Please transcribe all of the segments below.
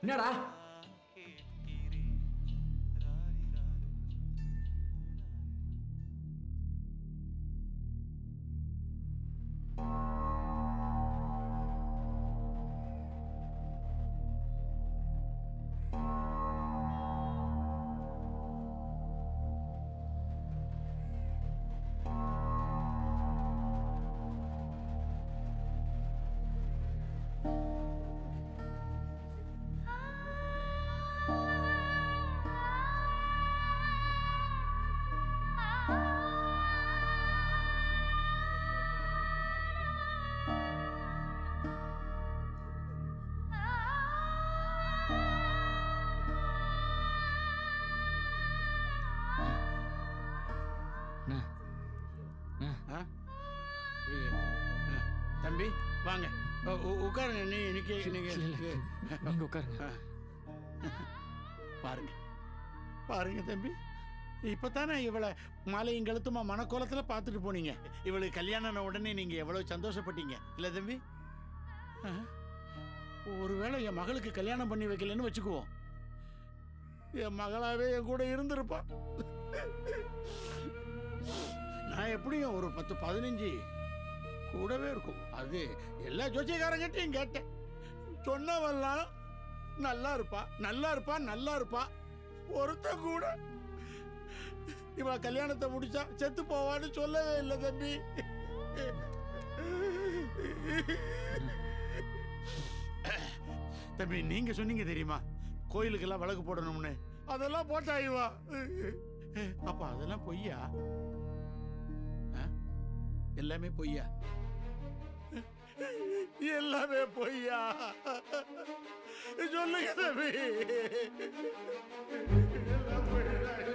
என்னடா ஆ? இது, ஆ, தம்பி வாங்க உ- உ- உட்காருங்க நீ இன்னைக்கு நீங்க நீங்க உட்காருங்க பாருங்க பாருங்க தம்பி இப்பதானே இவளை மாலையும் கழுத்துமா மனக்கோலத்தில் பார்த்துட்டு போனீங்க இவளுக்கு கல்யாணம் உடனே நீங்க எவ்வளவு சந்தோஷப்பட்டீங்க இல்ல தம்பி ஆ? ஒருவேளை என் மகளுக்கு கல்யாணம் பண்ணி வைக்கலன்னு வச்சுக்குவோம் என் மகளாவே என் கூட இருந்திருப்பா நான் எப்படியும் ஒரு பத்து பதினஞ்சு கூடவே இருக்கும் அது எல்லா ஜோசியக்காரங்கிட்டையும் கேட்டேன் சொன்னவெல்லாம் நல்லா இருப்பா நல்லா இருப்பா நல்லா இருப்பா ஒருத்த கூட இவ கல்யாணத்தை முடிச்சா செத்து போவான்னு சொல்லவே இல்லை தம்பி தம்பி நீங்க சொன்னீங்க தெரியுமா கோயிலுக்கெல்லாம் விளக்கு போடணும்னு அதெல்லாம் போட்டா இவா அப்ப அதெல்லாம் பொய்யா ஆ? எல்லாமே பொய்யா எல்லாமே பொய்யா சொல்லுங்க தம்பி எல்லாம் பொய்யா?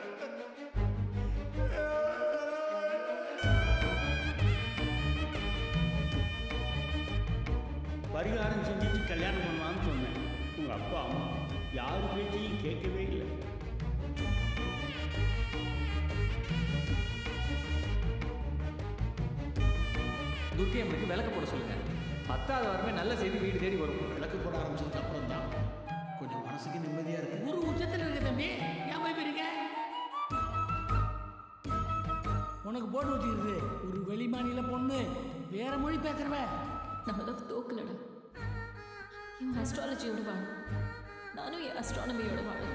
பரிகாரம் செஞ்சுட்டு கல்யாணம் பண்ணலாம்னு சொன்னேன் உங்கள் அப்பா அம்மா யார் பேச்சையும் கேட்கவே இல்லை துர்க்கை அம்மனுக்கு விளக்கு போட சொல்லுங்க பத்தாவது வாரமே நல்ல செய்தி வீடு தேடி வரும் விளக்கு போட ஆரம்பிச்சதுக்கு அப்புறம் தான் கொஞ்சம் மனசுக்கு நிம்மதியா இருக்கு ஒரு உச்சத்தில் இருக்க தம்பி ஏன் பயப்படுறீங்க உனக்கு போட்டு வச்சுக்கிறது ஒரு வெளி மாநில பொண்ணு வேற மொழி பேசுறவ நம்ம லவ் தோக்கலடா இவன் அஸ்ட்ராலஜியோட வாழும் நானும் என் அஸ்ட்ரானமியோட வாழும்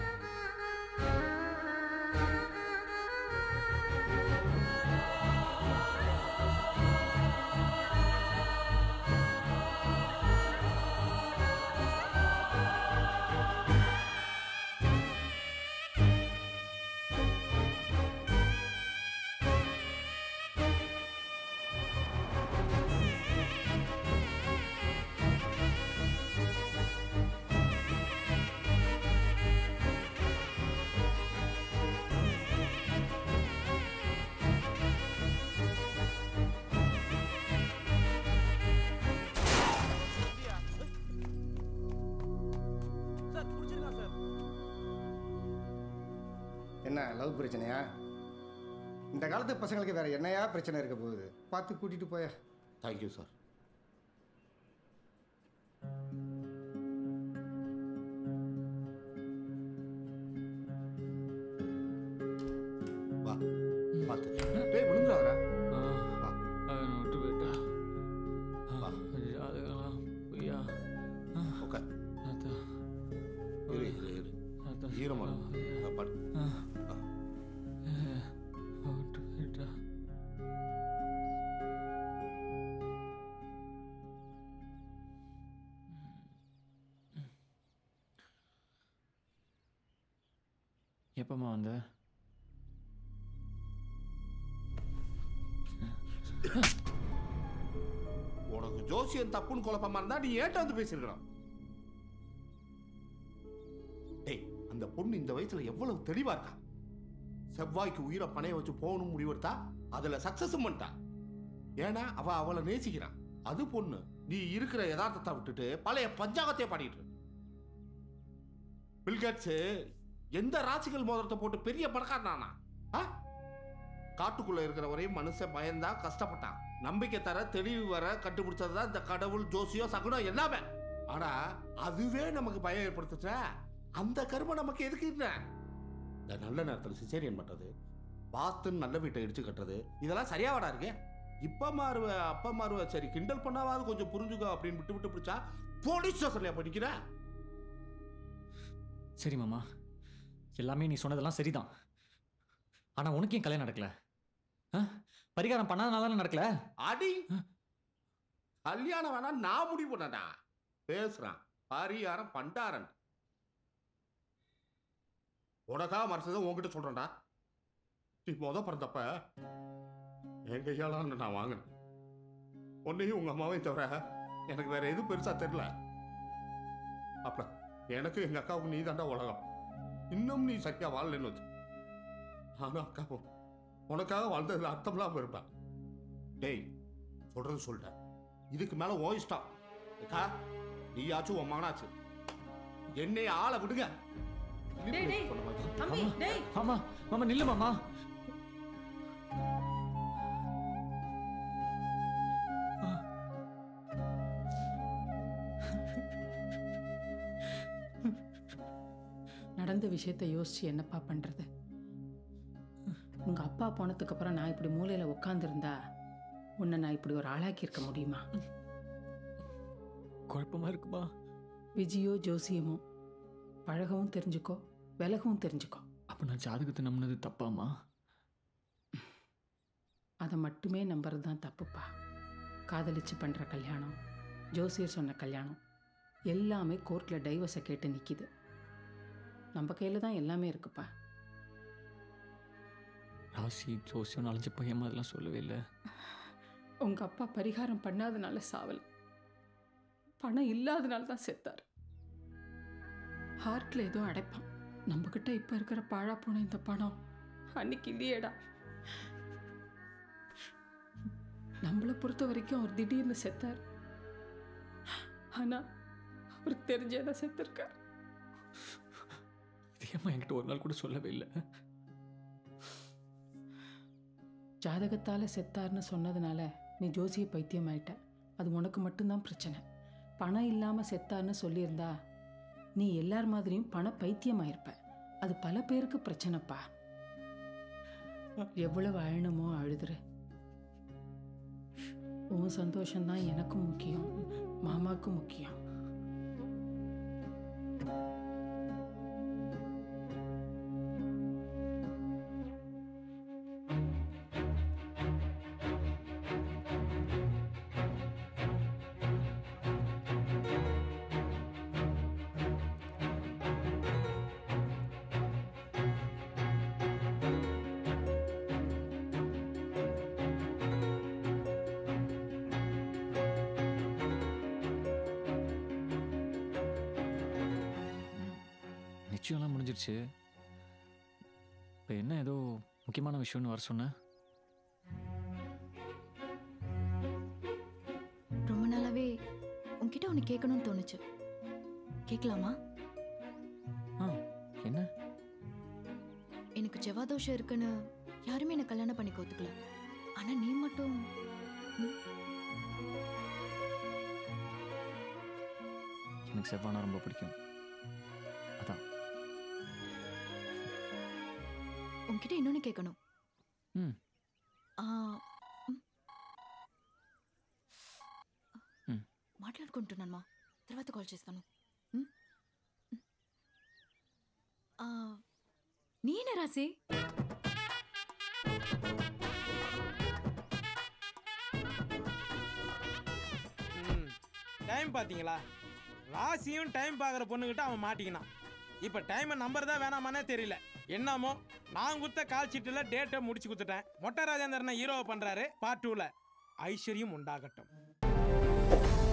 என்ன லவ் பிரச்சனையா இந்த காலத்து பசங்களுக்கு வேற என்னையா பிரச்சனை இருக்க போகுது பார்த்து கூட்டிட்டு போயா தேங்க்யூ சார் வா பார்த்து டேய் விழுந்துடாதடா வா விட்டு போயிட்டா வா அதுக்கெல்லாம் பொய்யா உட்கார் அதான் இரு இரு இரு அதான் ஈரமா படு வா. விட்டு போயிட்டா எப்பமா வந்த உனக்கு ஜோசியம் தப்புன்னு குழப்பமா இருந்தா நீ ஏன்ட்ட வந்து பேசிருக்கலாம் டேய் அந்த பொண்ணு இந்த வயசுல எவ்வளவு தெளிவா இருக்கா செவ்வாய்க்கு உயிரை பணைய வச்சு போகணும் முடிவெடுத்தா அதுல சக்சஸும் பண்ணிட்டா ஏன்னா அவ அவளை நேசிக்கிறான் அது பொண்ணு நீ இருக்கிற யதார்த்தத்தை விட்டுட்டு பழைய பஞ்சாங்கத்தையே பாடிட்டு இருக்கு. பில்கேட்ஸ் எந்த ராசிகள் மோதிரத்தை போட்டு பெரிய பணக்காரனானா ஆ? காட்டுக்குள்ள இருக்கிற வரையும் மனுஷன் பயந்தா கஷ்டப்பட்டான் நம்பிக்கை தர தெளிவு வர கண்டுபிடிச்சது தான் இந்த கடவுள் ஜோசியம் சகுனம் எல்லாமே ஆனா அதுவே நமக்கு பயம் ஏற்படுத்துச்சா அந்த கரும நமக்கு எதுக்கு என்ன இந்த நல்ல நேரத்தில் சிசேரியன் பண்றது பாஸ்துன்னு நல்ல வீட்டை இடிச்சு கட்டுறது இதெல்லாம் சரியாவாடா இருக்கு இப்ப மாறுவ அப்ப மாறுவ சரி கிண்டல் பண்ணாவது கொஞ்சம் புரிஞ்சுக்கோ அப்படின்னு விட்டு விட்டு பிடிச்சா போலீஸ் ஸ்டேஷன்ல படிக்கிற சரி மாமா எல்லாமே நீ சொன்னதெல்லாம் சரிதான் ஆனா உனக்கு ஏன் கல்யாணம் நடக்கல ஆ? பரிகாரம் பண்ணாதனால தானே நடக்கல அடி கல்யாணம் வேணா நான் முடிவு பண்ணடா பேசுறான் பரிகாரம் பண்டாரன் உனக்கா மறைச்சதை உன்கிட்ட சொல்றேன்டா நீ முத பிறந்தப்ப என் கையாளான்னு நான் வாங்கினேன் உன்னையும் உங்க அம்மாவையும் தவிர எனக்கு வேற எதுவும் பெருசா தெரியல அப்ப எனக்கு எங்க அக்காவுக்கு நீ தாண்டா உலகம் இன்னும் நீ சரியா வாழலன்னு வச்சு ஆனா அக்காவும் உனக்காக வாழ்ந்ததுல அர்த்தம்லாம் இருப்பேன் டேய் சொல்றது சொல்லிட்டேன் இதுக்கு மேல ஓ இஷ்டம் அக்கா நீயாச்சும் உன் மகனாச்சு என்னை ஆளை விடுங்க டேய், டேய். சொன்ன மாதிரி. தம்பி டேய் மாமா மாமா நில்லு மாமா நடந்த விஷயத்த யோசிச்சு என்னப்பா பண்றது உங்க அப்பா போனதுக்கு அப்புறம் நான் இப்படி மூலையில உட்காந்துருந்தா உன்னை நான் இப்படி ஒரு ஆளாக்கி இருக்க முடியுமா குழப்பமா இருக்குமா விஜயோ ஜோசியமோ பழகவும் தெரிஞ்சுக்கோ விலகவும் தெரிஞ்சுக்கோ அப்ப நான் ஜாதகத்தை நம்பினது தப்பாமா அதை மட்டுமே நம்புறது தான் தப்புப்பா காதலிச்சு பண்ற கல்யாணம் ஜோசியர் சொன்ன கல்யாணம் எல்லாமே கோர்ட்ல டைவர்ஸை கேட்டு நிக்குது நம்ம கையில தான் எல்லாமே இருக்குப்பா ராசி ஜோசியம் நாலஞ்சு பையன் அதெல்லாம் சொல்லவே இல்லை உங்க அப்பா பரிகாரம் பண்ணாதனால சாவல பணம் இல்லாதனால தான் செத்தார் ஹார்ட்ல ஏதோ அடைப்பான் நம்ம கிட்ட இப்ப இருக்கிற பாழா போன இந்த பணம் அன்னைக்கு இல்லையேடா நம்மளை பொறுத்த வரைக்கும் அவர் திடீர்னு செத்தார் ஆனா அவருக்கு தெரிஞ்சேதான் செத்துருக்கார் இதேம்மா என்கிட்ட ஒரு நாள் கூட சொல்லவே இல்லை ஜாதகத்தால செத்தார்னு சொன்னதுனால நீ ஜோசிய பைத்தியம் ஆயிட்ட அது உனக்கு மட்டும்தான் பிரச்சனை பணம் இல்லாம செத்தார்னு சொல்லியிருந்தா நீ எல்லார் மாதிரியும் பண பைத்தியம் ஆயிருப்ப அது பல பேருக்கு பிரச்சனைப்பா எவ்வளவு அழணுமோ அழுதுரு உன் சந்தோஷம்தான் எனக்கும் முக்கியம் மாமாக்கும் முக்கியம் நிச்சயம்லாம் முடிஞ்சிருச்சு இப்போ என்ன ஏதோ முக்கியமான விஷயம்னு வர சொன்ன ரொம்ப நாளாவே உன்கிட்ட ஒன்று கேட்கணும்னு தோணுச்சு கேட்கலாமா ஆ என்ன எனக்கு செவ்வாதோஷம் இருக்குன்னு யாருமே என்னை கல்யாணம் பண்ணிக்க ஒத்துக்கல ஆனா நீ மட்டும் எனக்கு செவ்வானா ரொம்ப பிடிக்கும் அதான் உன்கிட்ட இன்னொன்னு கேட்கணும் ம். ఆ, మ్. మ్. మాట్లాడుకుంటున్నానమ్మా తర్వాత కాల్ చేస్తాను మ్? మ్. ఆ, నేనే రాసి டைம் பார்த்தீங்களா ராசியும் டைம் பார்க்குற பொண்ணுகிட்ட அவன் மாட்டிக்கினான் இப்போ டைமை நம்பர் தான் வேணாமானே தெரியல என்னமோ நான் கொடுத்த கால் சீட்டில் டேட்டை முடிச்சு கொடுத்துட்டேன் மொட்டை ராஜேந்திரனை ஹீரோவை பண்ணுறாரு பார்ட் டூவில் ஐஸ்வர்யம் உண்டாகட்டும்